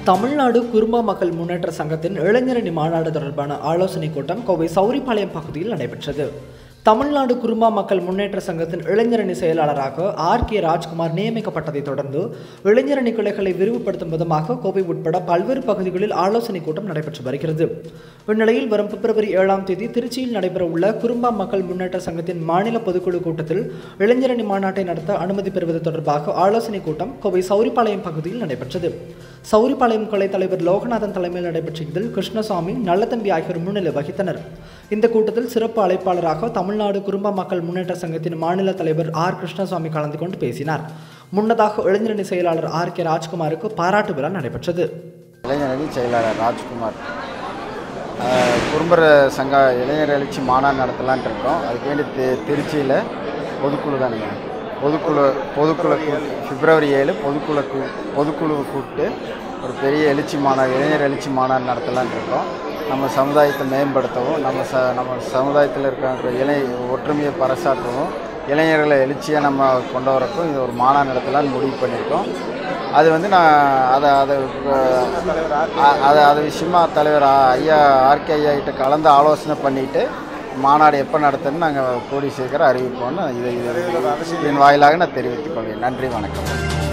தமிழ்நாடு குருமா மக்கள் முன்னேற்ற சங்கத்தின் இளைஞரணி மாநாடு தொடர்பான ஆலோசனைக் கூட்டம் கோவை சௌரிபாளையம் பகுதியில் நடைபெற்றது தமிழ்நாடு குருமா மக்கள் முன்னேற்ற சங்கத்தின் இளைஞரணி செயலாளராக ஆர் கே ராஜ்குமார் நியமிக்கப்பட்டதைத் தொடர்ந்து இளைஞரணி கிளைகளை விரிவுபடுத்தும் விதமாக கோவை உட்பட பல்வேறு பகுதிகளில் ஆலோசனைக் கூட்டம் நடைபெற்று வருகிறது இந்நிலையில் வரும் பிப்ரவரி ஏழாம் தேதி திருச்சியில் நடைபெறவுள்ள குறும்பா மக்கள் முன்னேற்ற சங்கத்தின் மாநில பொதுக்குழு கூட்டத்தில் இளைஞரணி மாநாட்டை நடத்த அனுமதி பெறுவது தொடர்பாக ஆலோசனைக் கூட்டம் கோவை சௌரிபாளையம் பகுதியில் நடைபெற்றது சௌரிபாளையம் கிளை தலைவர் லோகநாதன் தலைமையில் நடைபெற்ற இதில் கிருஷ்ணசாமி நல்லதம்பி ஆகியோர் முன்னிலை வகித்தனர் இந்த கூட்டத்தில் சிறப்பு அழைப்பாளராக தமிழ்நாடு குறும்பா மக்கள் முன்னேற்ற சங்கத்தின் மாநில தலைவர் ஆர் கிருஷ்ணசாமி கலந்து கொண்டு பேசினார் முன்னதாக இளைஞரணி செயலாளர் ஆர் கே ராஜ்குமாருக்கு பாராட்டு விழா நடைபெற்றது இளைஞரணி செயலாளர் ராஜ்குமார் ஆஹ் குறும்பர சங்க இளைஞர் எழுச்சி மாநாடு நடத்தலான்ட்டு இருக்கோம் அதுக்கு வேண்டி தி திருச்சியில் பொதுக்குழு தானுங்க பொதுக்குழு பொதுக்குழு கூட்டு பிப்ரவரி ஏழு பொதுக்குழு கூ பொதுக்குழு கூப்பிட்டு ஒரு பெரிய எழுச்சி மாநாடு இளைஞர் எழுச்சி மாநாடு நடத்தலான்ட்டு இருக்கோம் நம்ம சமுதாயத்தை மேம்படுத்தவும் நம்ம ச நம்ம சமுதாயத்தில் இருக்கிற இளை ஒற்றுமையை பறைசாற்றவும் இளைஞர்களை எழுச்சியாக நம்ம கொண்டு வரக்கும் இது ஒரு மாநாடு நடத்தலாம்னு முடிவு பண்ணியிருக்கோம் அது வந்து நான் அதை அதை அ- அதை அது விஷயமா தலைவர் ஆ- ஐயா ஆர்கே ஐயா கிட்ட கலந்து ஆலோசனை பண்ணிட்டு மாநாடு எப்போ நடத்துன்னு நாங்கள் கூடி சீக்கிரம் அறிவிப்போம்னு இதை இது இதன் வாயிலாக நான் தெரிவித்துக் கொள்கிறேன் நன்றி வணக்கம்